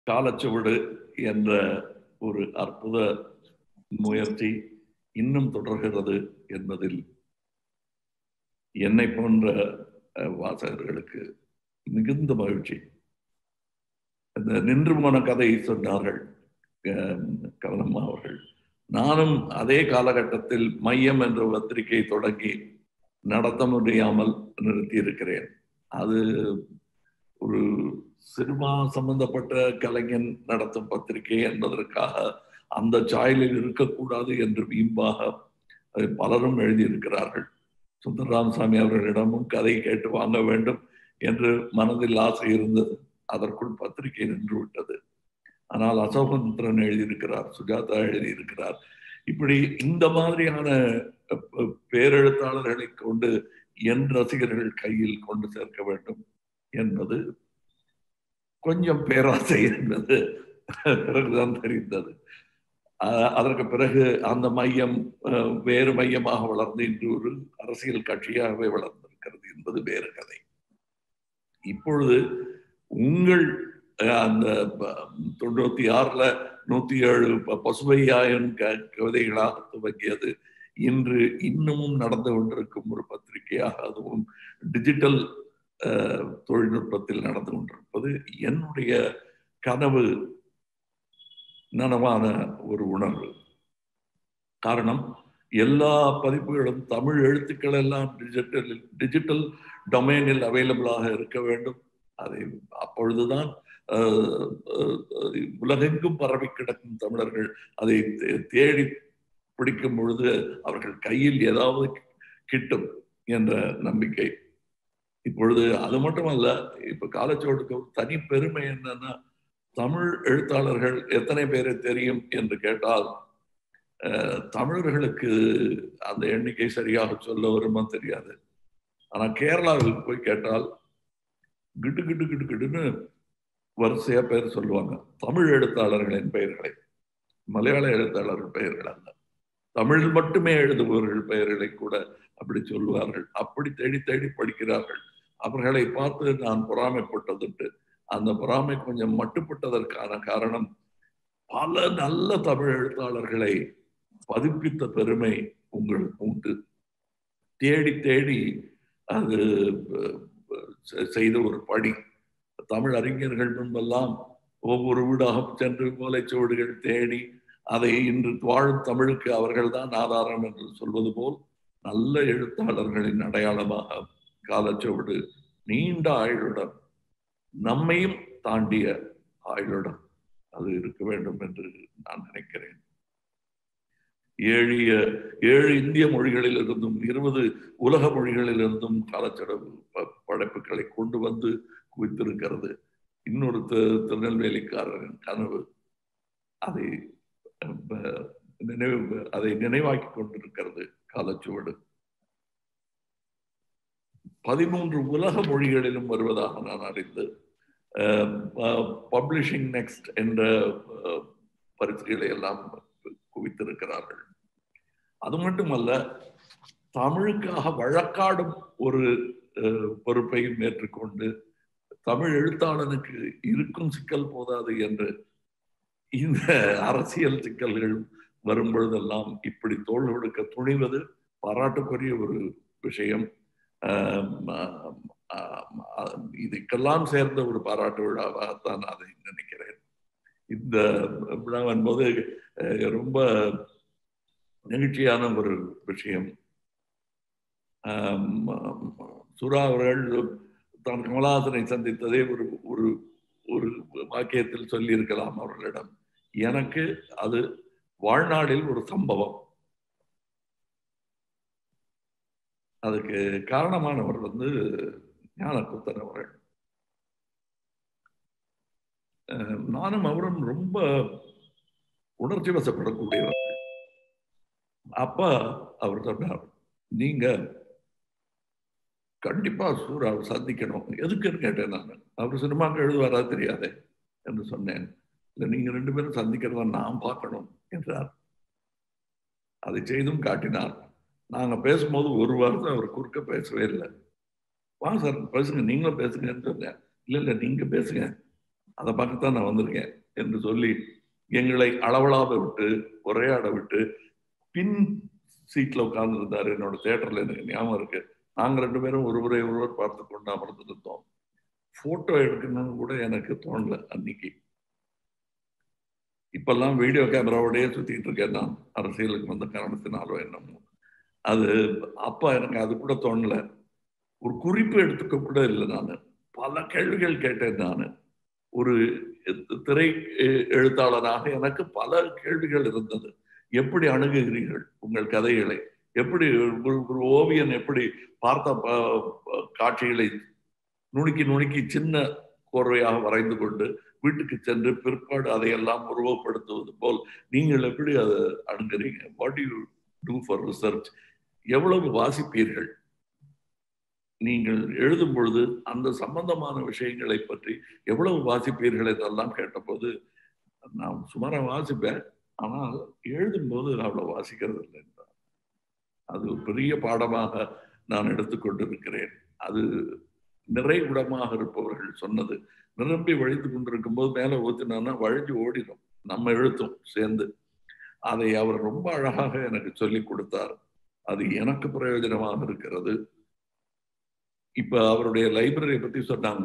காலச்சுவடு என்ற ஒரு அற்புத முயற்சி இன்னும் தொடர்கிறது என்பதில் என்னை போன்ற அஹ், வாசகர்களுக்கு மிகுந்த மகிழ்ச்சி இந்த நின்று போன கதையை சொன்னார்கள் அஹ், கவனம்மா அவர்கள் நானும் அதே காலகட்டத்தில் மையம் என்ற பத்திரிகை தொடங்கி நடத்த முடியாமல் நிறுத்தியிருக்கிறேன் அது ஒரு சினிமா சம்பந்தப்பட்ட கலைஞன் நடத்தும் பத்திரிகை என்பதற்காக அந்த சாயலில் இருக்கக்கூடாது என்று வீம்பாக அதை பலரும் எழுதியிருக்கிறார்கள் சுந்தர ராமசாமி அவர்களிடமும் கதை கேட்டு வாங்க வேண்டும் என்று மனதில் ஆசை இருந்தது அதற்குள் பத்திரிகை நின்று விட்டது ஆனால் அசோகந்திரன் எழுதியிருக்கிறார் சுஜாதா எழுதியிருக்கிறார் இப்படி இந்த மாதிரியான அஹ், அஹ், பேரெழுத்தாளர்களை கொண்டு என் ரசிகர்கள் கையில் கொண்டு சேர்க்க வேண்டும் என்பது கொஞ்சம் பேராசை என்பது பிறகுதான் தெரிந்தது அஹ், அதற்கு பிறகு அந்த மையம் அஹ், வேறு மையமாக வளர்ந்து இன்று ஒரு அரசியல் கட்சியாகவே வளர்ந்திருக்கிறது என்பது வேறு கதை இப்பொழுது உங்கள் அஹ், அந்த ப- தொண்ணூத்தி ஆறுல நூத்தி ஏழு ப- பசுமையாயன் க கவிதைகளாக துவங்கியது இன்று இன்னமும் நடந்து கொண்டிருக்கும் ஒரு பத்திரிகையாக அதுவும் டிஜிட்டல் அஹ், தொழில்நுட்பத்தில் நடந்து கொண்டிருப்பது என்னுடைய கனவு நனவான ஒரு உணர்வு காரணம் எல்லா பதிப்புகளும் தமிழ் எழுத்துக்கள் எல்லாம் டிஜிட்டல் டிஜிட்டல் டொமைனில் அவைலபிளாக இருக்க வேண்டும் அதை அப்பொழுதுதான் அஹ், அஹ், அஹ், உலகெங்கும் பரவி கிடக்கும் தமிழர்கள் அதை தே- தேடி பிடிக்கும் பொழுது அவர்கள் கையில் ஏதாவது கிட்டும் என்ற நம்பிக்கை இப்பொழுது அது மட்டுமல்ல இப்ப காலச்சோடுக்கு ஒரு தனி பெருமை என்னன்னா தமிழ் எழுத்தாளர்கள் எத்தனை பேரை தெரியும் என்று கேட்டால் அஹ், தமிழர்களுக்கு அந்த எண்ணிக்கை சரியாக சொல்ல வருமா தெரியாது ஆனா கேரளாவில் போய் கேட்டால் கிட்டு கிட்டு கிட்டு கிட்டுன்னு வரிசையா பேர் சொல்லுவாங்க தமிழ் எழுத்தாளர்களின் பெயர்களை மலையாள எழுத்தாளர்கள் பெயர்கள் அல்ல தமிழில் மட்டுமே எழுதுபவர்கள் பெயர்களை கூட அப்படி சொல்லுவார்கள் அப்படி தேடி தேடி படிக்கிறார்கள் அவர்களை பார்த்து நான் பொறாமைப்பட்டதுண்டு அந்த பொறாமை கொஞ்சம் மட்டுப்பட்டதற்கான காரணம் பல நல்ல தமிழ் எழுத்தாளர்களை பதிப்பித்த பெருமை உங்களுக்கு உண்டு தேடி தேடி அது அஹ், செ- செய்த ஒரு பணி தமிழ் அறிஞர்கள் முன்பெல்லாம் ஒவ்வொரு வீடாக சென்று மூலைச்சுவடுகள் தேடி அதை இன்று வாழும் தமிழுக்கு அவர்கள்தான் ஆதாரம் என்று சொல்வது போல் நல்ல எழுத்தாளர்களின் அடையாளமாக காலச்சுவடு நீண்ட ஆயுளுடன் நம்மையும் தாண்டிய ஆயுளுடன் அது இருக்க வேண்டும் என்று நான் நினைக்கிறேன் ஏழு ஏழு இந்திய மொழிகளில் இருந்தும் இருபது உலக மொழிகளில் இருந்தும் காலச்சடவு ப- படைப்புகளை கொண்டு வந்து குவித்திருக்கிறது இன்னொரு தி- திருநெல்வேலிக்காரரின் கனவு அதை அஹ், நினைவு அதை நினைவாக்கி கொண்டிருக்கிறது காலச்சுவடு பதிமூன்று உலக மொழிகளிலும் வருவதாக நான் அறிந்து பப்ளிஷிங் நெக்ஸ்ட் என்ற அஹ், பரிசுகளை எல்லாம் குவித்திருக்கிறார்கள் அது மட்டுமல்ல தமிழுக்காக வழக்காடும் ஒரு அஹ், பொறுப்பையும் ஏற்றுக்கொண்டு தமிழ் எழுத்தாளனுக்கு இருக்கும் சிக்கல் போதாது என்று இந்த அரசியல் சிக்கல்கள் வரும் பொழுதெல்லாம் இப்படி தோல் கொடுக்க துணிவது பாராட்டுக்குரிய ஒரு விஷயம் ஆம், ஆம், ஆம், ஆம், இதுக்கெல்லாம் சேர்ந்த ஒரு பாராட்டு விழாவாகத்தான் அதை நினைக்கிறேன் இந்த விழாவின் போது அஹ், ரொம்ப நெகிழ்ச்சியான ஒரு விஷயம் ஆம், ஆம், சுரா அவர்கள் தான் கமலஹாசனை சந்தித்ததே ஒரு ஒரு ஒரு வாக்கியத்தில் சொல்லியிருக்கலாம் அவர்களிடம் எனக்கு அது வாழ்நாளில் ஒரு சம்பவம் அதுக்கு காரணமானவர் வந்து ஞானக்கூத்தன் அவர்கள் அஹ் நானும் அவரும் ரொம்ப உணர்ச்சி வசப்படக்கூடியவர்கள் அப்ப அவர் சொன்னார் நீங்க கண்டிப்பா சூறாவை சந்திக்கணும் எதுக்குன்னு கேட்டேன் நான் அவர் சினிமாக்கு எழுதுவாரா தெரியாதே என்று சொன்னேன் இல்லை நீங்க ரெண்டு பேரும் சந்திக்கிறத நான் பார்க்கணும் என்றார் அதை செய்தும் காட்டினார் நாங்க பேசும்போது ஒரு வாரத்தை அவர் குறுக்க பேசவே இல்லை வா சார் பேசுங்க நீங்களும் பேசுங்கன்னு சொன்னேன் இல்ல இல்ல நீங்க பேசுங்க அதை பார்க்கத்தான் நான் வந்திருக்கேன் என்று சொல்லி எங்களை அளவலாக விட்டு உரையாட விட்டு பின் சீட்ல உட்கார்ந்து இருந்தாரு என்னோட தேட்டர்ல எனக்கு ஞாபகம் இருக்கு நாங்க ரெண்டு பேரும் ஒருவரை ஒருவர் பார்த்து கொண்டு அமர்ந்திருந்தோம் போட்டோ எடுக்கணும்னு கூட எனக்கு தோணல அன்னைக்கு இப்பெல்லாம் வீடியோ கேமராவோடய சுத்திட்டு இருக்கேன் நான் அரசியலுக்கு வந்த காரணத்தினாலோ என்னமோ அது அப்ப எனக்கு அது கூட தோணல ஒரு குறிப்பு எடுத்துக்க கூட இல்லை நான் பல கேள்விகள் கேட்டேன் நான் ஒரு திரை எழுத்தாளராக எனக்கு பல கேள்விகள் இருந்தது எப்படி அணுகுகிறீர்கள் உங்கள் கதைகளை எப்படி ஒரு ஓவியன் எப்படி பார்த்த காட்சிகளை நுணுக்கி நுணுக்கி சின்ன கோர்வையாக வரைந்து கொண்டு வீட்டுக்கு சென்று பிற்பாடு அதையெல்லாம் உருவப்படுத்துவது போல் நீங்கள் எப்படி அதை அணுகிறீங்க what you do for research எவ்வளவு வாசிப்பீர்கள் நீங்கள் எழுதும் பொழுது அந்த சம்பந்தமான விஷயங்களை பற்றி எவ்வளவு வாசிப்பீர்கள் என்றெல்லாம் கேட்டபோது நான் சுமாராக வாசிப்பேன் ஆனால் எழுதும்போது அவ்வளவு வாசிக்கிறது இல்லை என்றார் அது ஒரு பெரிய பாடமாக நான் எடுத்துக்கொண்டிருக்கிறேன் அது நிறைகுடமாக இருப்பவர்கள் சொன்னது நிரம்பி வழித்து கொண்டிருக்கும் போது மேலே ஊத்தினான்னா வழிஞ்சு ஓடிடும் நம்ம எழுத்தும் சேர்ந்து அதை அவர் ரொம்ப அழகாக எனக்கு சொல்லி கொடுத்தார் அது எனக்கு பிரயோஜனமாக இருக்கிறது இப்ப அவருடைய லைப்ரரியை பத்தி சொன்னாங்க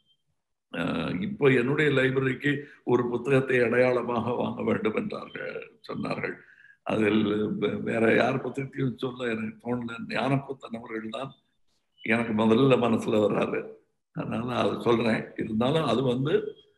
இப்ப என்னுடைய லைப்ரரிக்கு ஒரு புத்தகத்தை அடையாளமாக வாங்க வேண்டும் என்றார்கள் சொன்னார்கள் அதில் வேற யார் புத்தகத்தையும் சொல்ல எனக்கு தோணல ஞானப்புத்தன் அவர்கள் தான் எனக்கு முதல்ல மனசுல வர்றாரு அதனால அதை சொல்றேன் இருந்தாலும் அது வந்து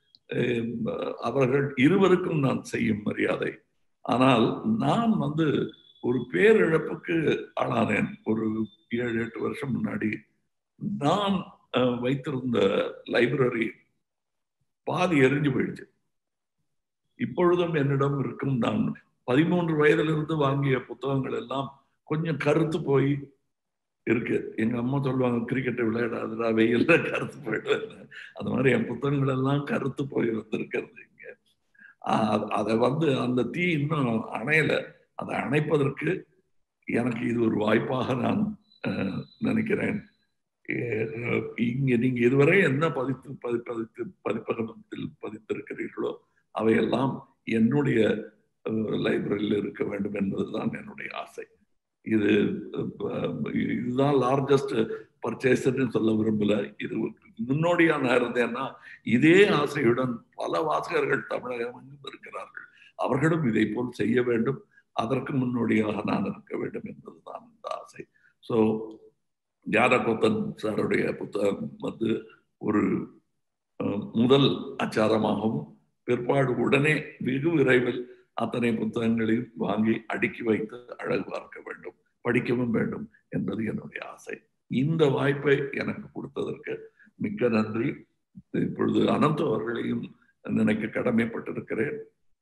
அவர்கள் இருவருக்கும் நான் செய்யும் மரியாதை ஆனால் நான் வந்து ஒரு பேரிழப்புக்கு ஆளானேன் ஒரு ஏழு எட்டு வருஷம் முன்னாடி நான் வைத்திருந்த லைப்ரரி பாதி எரிஞ்சு போயிடுச்சு இப்பொழுதும் என்னிடம் இருக்கும் நான் பதிமூன்று வயதிலிருந்து வாங்கிய புத்தகங்கள் எல்லாம் கொஞ்சம் கருத்து போய் இருக்கு எங்க அம்மா சொல்லுவாங்க கிரிக்கெட்டை விளையாடாதுடா வெயில்ல கருத்து போயிடுவேன் அந்த மாதிரி என் புத்தகங்கள் எல்லாம் கருத்து போய் வந்திருக்கிறது இங்க அதை வந்து அந்த தீ இன்னும் அணையல அதை அணைப்பதற்கு எனக்கு இது ஒரு வாய்ப்பாக நான் நினைக்கிறேன் இங்க நீங்க இதுவரை என்ன பதித்து பதி பதித்து பதிப்பகத்தில் பதித்திருக்கிறீர்களோ அவையெல்லாம் என்னுடைய லைப்ரரியில் இருக்க வேண்டும் என்பதுதான் என்னுடைய ஆசை இது இதுதான் லார்ஜஸ்ட் பர்ச்சேஸ்ன்னு சொல்ல விரும்பல இது முன்னோடியான இருந்தேன்னா இதே ஆசையுடன் பல வாசகர்கள் தமிழகம் இருக்கிறார்கள் அவர்களும் இதை போல் செய்ய வேண்டும் அதற்கு முன்னோடியாக நான் இருக்க வேண்டும் என்பதுதான் இந்த ஆசை ஸோ ஜானகோத்தன் சாருடைய புத்தகம் வந்து ஒரு முதல் அச்சாரமாகவும் பிற்பாடு உடனே வெகு விரைவில் அத்தனை புத்தகங்களையும் வாங்கி அடுக்கி வைத்து அழகு பார்க்க வேண்டும் படிக்கவும் வேண்டும் என்பது என்னுடைய ஆசை இந்த வாய்ப்பை எனக்கு கொடுத்ததற்கு மிக்க நன்றி இப்பொழுது அனந்த் அவர்களையும் நினைக்க கடமைப்பட்டிருக்கிறேன்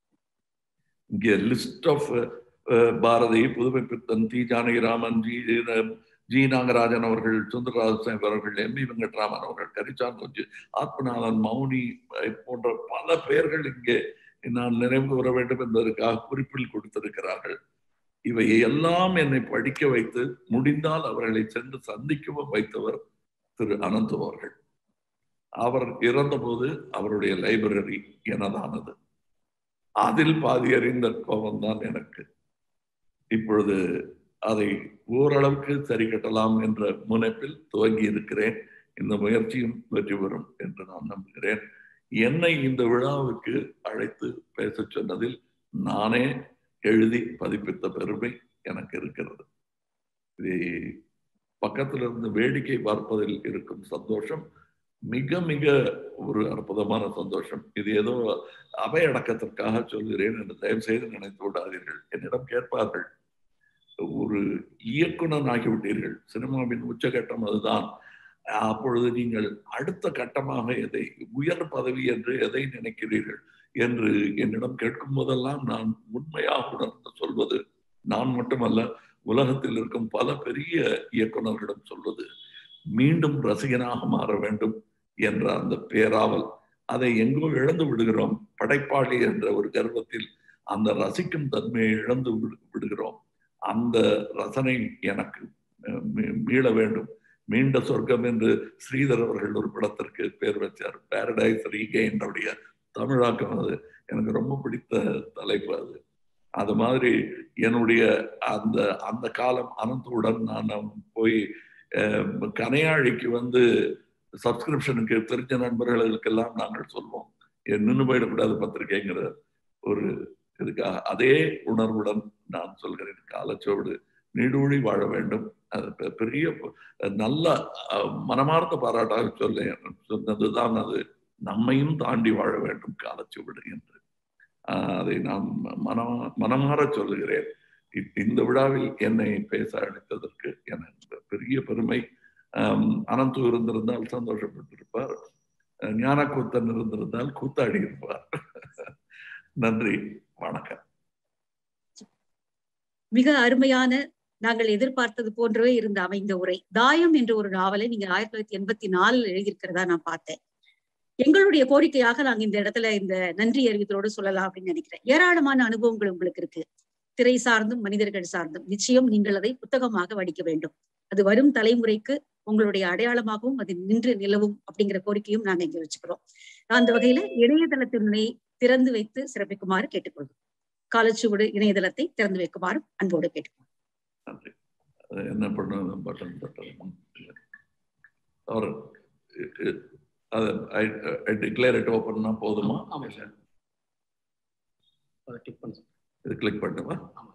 இங்கே list of Bharathi Pudhumai Pithan Thi Janakiraman G G Nagarajan அவர்கள் சுந்தரராஜன் அவர்கள் எம் வி வெங்கட்ராமன் அவர்கள் கரிச்சான் கொஞ்சு ஆத்மநாதன் மௌனி போன்ற பல பெயர்கள் இங்கே நான் நினைவு கூற வேண்டும் என்பதற்காக குறிப்பில் கொடுத்திருக்கிறார்கள் இவை எல்லாம் என்னை படிக்க வைத்து முடிந்தால் அவர்களை சென்று சந்திக்கவும் வைத்தவர் திரு அனந்த் அவர்கள் அவர் இறந்தபோது அவருடைய லைப்ரரி எனதானது அதில் பாதி அறிந்த கோபம் தான் எனக்கு இப்பொழுது அதை ஓரளவுக்கு சரி கட்டலாம் என்ற முனைப்பில் துவங்கி இருக்கிறேன் இந்த முயற்சியும் வெற்றி பெறும் என்று நான் நம்புகிறேன் என்னை இந்த விழாவுக்கு அழைத்து பேச சொன்னதில் நானே எழுதி பதிப்பித்த பெருமை எனக்கு இருக்கிறது இது பக்கத்தில் இருந்து வேடிக்கை பார்ப்பதில் இருக்கும் சந்தோஷம் மிக மிக ஒரு அற்புதமான சந்தோஷம் இது ஏதோ அவையடக்கத்திற்காக சொல்கிறேன் என்று தயவு செய்து நினைத்து விடாதீர்கள் என்னிடம் கேட்பார்கள் ஒரு இயக்குனர் ஆகிவிட்டீர்கள் சினிமாவின் உச்சகட்டம் அதுதான் அப்பொழுது நீங்கள் அடுத்த கட்டமாக எதை உயர் பதவி என்று எதை நினைக்கிறீர்கள் என்று என்னிடம் கேட்கும் போதெல்லாம் நான் உண்மையாக உணர்ந்து சொல்வது நான் மட்டுமல்ல உலகத்தில் இருக்கும் பல பெரிய இயக்குநர்களிடம் சொல்வது மீண்டும் ரசிகனாக மாற வேண்டும் என்ற அந்த பேராவல் அதை எங்கோ இழந்து விடுகிறோம் படைப்பாளி என்ற ஒரு கர்வத்தில் அந்த ரசிக்கும் தன்மையை இழந்து விடுகிறோம் அந்த ரசனை எனக்கு மீள வேண்டும் மீண்ட சொர்க்கம் என்று ஸ்ரீதர் அவர்கள் ஒரு படத்திற்கு பேர் வச்சார் பேரடைஸ் ரீகெயின்டைய தமிழாக்கம் அது எனக்கு ரொம்ப பிடித்த தலைப்பு அது அது மாதிரி என்னுடைய அந்த அந்த காலம் அனந்தவுடன் நான் போய் கனையாழிக்கு வந்து சப்ஸ்கிரிப்ஷனுக்கு தெரிஞ்ச நண்பர்களுக்கெல்லாம் நாங்கள் சொல்வோம் நின்று போயிடக்கூடாது பத்திரிகைங்கிற ஒரு இதுக்காக அதே உணர்வுடன் நான் சொல்கிறேன் காலச்சோடு நீடூழி வாழ வேண்டும் அது பெரிய நல்ல மனமார்ந்த பாராட்டாக சொல்ல சொன்னதுதான் அது நம்மையும் தாண்டி வாழ வேண்டும் காலச்சுவடு என்று அதை நான் மன மனமாற சொல்லுகிறேன் இந்த விழாவில் என்னை பேச அழைத்ததற்கு எனக்கு பெரிய பெருமை அனந்து இருந்திருந்தால் சந்தோஷப்பட்டிருப்பார் ஞானக்கூத்தன் இருந்திருந்தால் கூத்தாடி இருப்பார் நன்றி வணக்கம் மிக அருமையான நாங்கள் எதிர்பார்த்தது போன்றவே இருந்த அமைந்த உரை தாயம் என்ற ஒரு நாவலை நீங்க ஆயிரத்தி தொள்ளாயிரத்தி எண்பத்தி நாலில் எழுதியிருக்கிறதா நான் பார்த்தேன் எங்களுடைய கோரிக்கையாக நாங்க இந்த இடத்துல இந்த நன்றி அறிவித்தலோடு சொல்லலாம் அப்படின்னு நினைக்கிறேன் ஏராளமான அனுபவங்கள் உங்களுக்கு இருக்கு திரை சார்ந்தும் மனிதர்கள் சார்ந்தும் நிச்சயம் நீங்கள் அதை புத்தகமாக வடிக்க வேண்டும் அது வரும் தலைமுறைக்கு உங்களுடைய அடையாளமாகவும் அது நின்று நிலவும் அப்படிங்கிற கோரிக்கையும் நாங்க இங்க வச்சுக்கிறோம் அந்த வகையில இணையதளத்தினை திறந்து வைத்து சிறப்பிக்குமாறு கேட்டுக்கொள்வோம் காலச்சுவடு இணையதளத்தை திறந்து வைக்குமாறு அன்போடு கேட்டுக்கொள்வோம் நன்றி என்ன பண்ண பட்டன் பட்டன் அவர் அது டிக்ளேர் இட் ஓப்பன்னா போதுமா ஆமா சார் அதை கிளிக் பண்ண இது கிளிக் பண்ணுமா ஆமா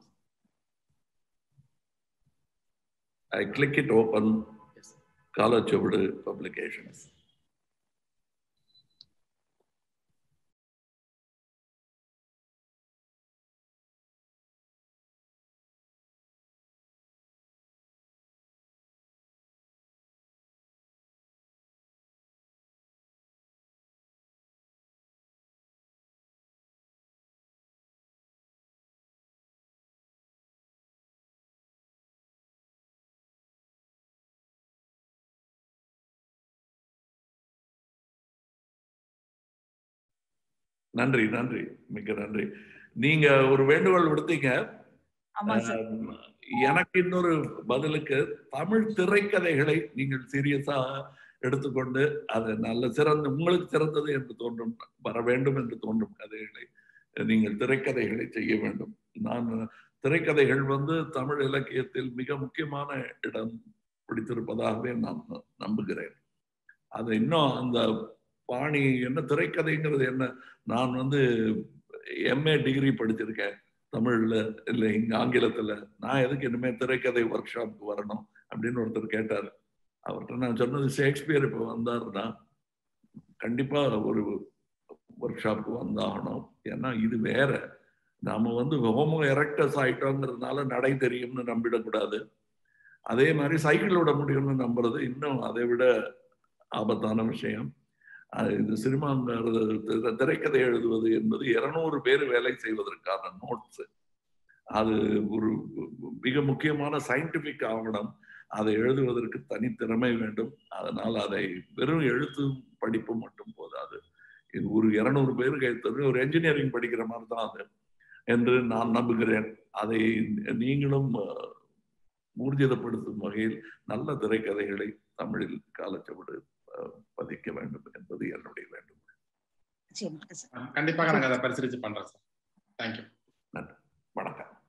I click it open yes Kalachuvadu publications நன்றி நன்றி மிக்க நன்றி நீங்க ஒரு வேண்டுகோள் விடுத்தீங்க ஆமா சார் ஆம், எனக்கு இன்னொரு பதிலுக்கு தமிழ் திரைக்கதைகளை நீங்கள் சீரியஸா எடுத்துக்கொண்டு அது நல்ல சிறந்த உங்களுக்கு சிறந்தது என்று தோன்றும் வர வேண்டும் என்று தோன்றும் கதைகளை நீங்கள் திரைக்கதைகளை செய்ய வேண்டும் நான் திரைக்கதைகள் வந்து தமிழ் இலக்கியத்தில் மிக முக்கியமான இடம் பிடித்திருப்பதாகவே நான் நம்புகிறேன் அது இன்னும் அந்த பாணி என்ன திரைக்கதைங்கிறது என்ன நான் வந்து எம்ஏ டிகிரி படிச்சிருக்கேன் தமிழ்ல இல்லை இங்க ஆங்கிலத்துல நான் எதுக்கு இனிமே திரைக்கதை ஒர்க் ஷாப்க்கு வரணும் அப்படின்னு ஒருத்தர் கேட்டார் அவர்கிட்ட நான் சொன்னது ஷேக்ஸ்பியர் இப்போ வந்தாருன்னா கண்டிப்பா ஒரு ஒர்க் ஷாப்க்கு வந்தாகணும் ஏன்னா இது வேற நாம வந்து ஹோமோ எரக்டஸ் ஆயிட்டோங்கிறதுனால நடை தெரியும்னு நம்பிடக்கூடாது அதே மாதிரி சைக்கிள் விட முடியும்னு நம்புறது இன்னும் அதை விட ஆபத்தான விஷயம் அது இது சினிமாங்கிறது தி- திரைக்கதை எழுதுவது என்பது இருநூறு பேர் வேலை செய்வதற்கான நோட்ஸ் அது ஒரு மிக முக்கியமான சயின்டிபிக் ஆவணம் அதை எழுதுவதற்கு தனித்திறமை வேண்டும் அதனால் அதை வெறும் எழுத்து படிப்பு மட்டும் போதாது இது ஒரு இருநூறு பேர் கைத்தது ஒரு என்ஜினியரிங் படிக்கிற மாதிரி தான் அது என்று நான் நம்புகிறேன் அதை நீங்களும் அஹ், ஊர்ஜிதப்படுத்தும் வகையில் நல்ல திரைக்கதைகளை தமிழில் காலச்சுவடு அஹ், பதிக்க வேண்டும் என்பது என்னுடைய வேண்டும் நிச்சயமாக சார் கண்டிப்பாக நாங்க அதை பரிசீலிச்சு பண்றோம் சார் தேங்க்யூ வணக்கம்